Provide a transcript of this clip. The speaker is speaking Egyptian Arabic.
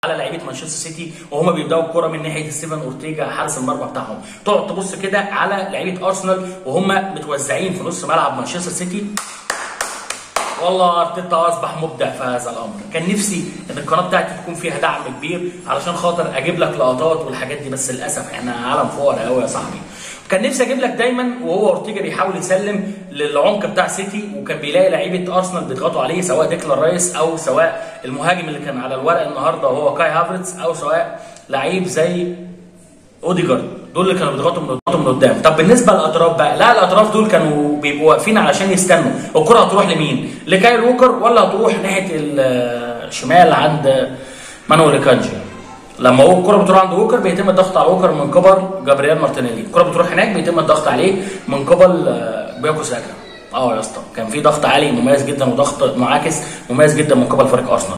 على لعيبه مانشستر سيتي وهما بيبداوا الكره من ناحيه ستيفن اورتيجا حارس المرمى بتاعهم تقعد تبص كده على لعيبه ارسنال وهم متوزعين في نص ملعب مانشستر سيتي والله ارتيتا اصبح مبدع في هذا الامر كان نفسي ان القناه بتاعتي تكون فيها دعم كبير علشان خاطر اجيب لك لقطات والحاجات دي بس للاسف احنا عالم فقراء قوي يا صاحبي كان نفسي اجيب لك دايما وهو اورتيجا بيحاول يسلم للعمق بتاع سيتي وكان بيلاقي لعيبه ارسنال بيضغطوا عليه سواء ديكلان رايس او سواء المهاجم اللي كان على الورق النهارده وهو كاي هافرتس او سواء لعيب زي اوديجارد دول اللي كانوا بيضغطوا من بيضغطوا من قدام طب بالنسبه للاطراف بقى لا الاطراف دول كانوا بيبقوا واقفين علشان يستنوا الكره هتروح لمين لكايل ووكر ولا هتروح ناحيه الشمال عند مانويل كانجي لما هو الكره بتروح عند ووكر بيتم الضغط على ووكر من قبل جابرييل مارتينيلي الكره بتروح هناك بيتم الضغط عليه من قبل آه، بياكو ساكا اه يا اسطى كان في ضغط عالي مميز جدا وضغط معاكس مميز جدا من قبل فريق ارسنال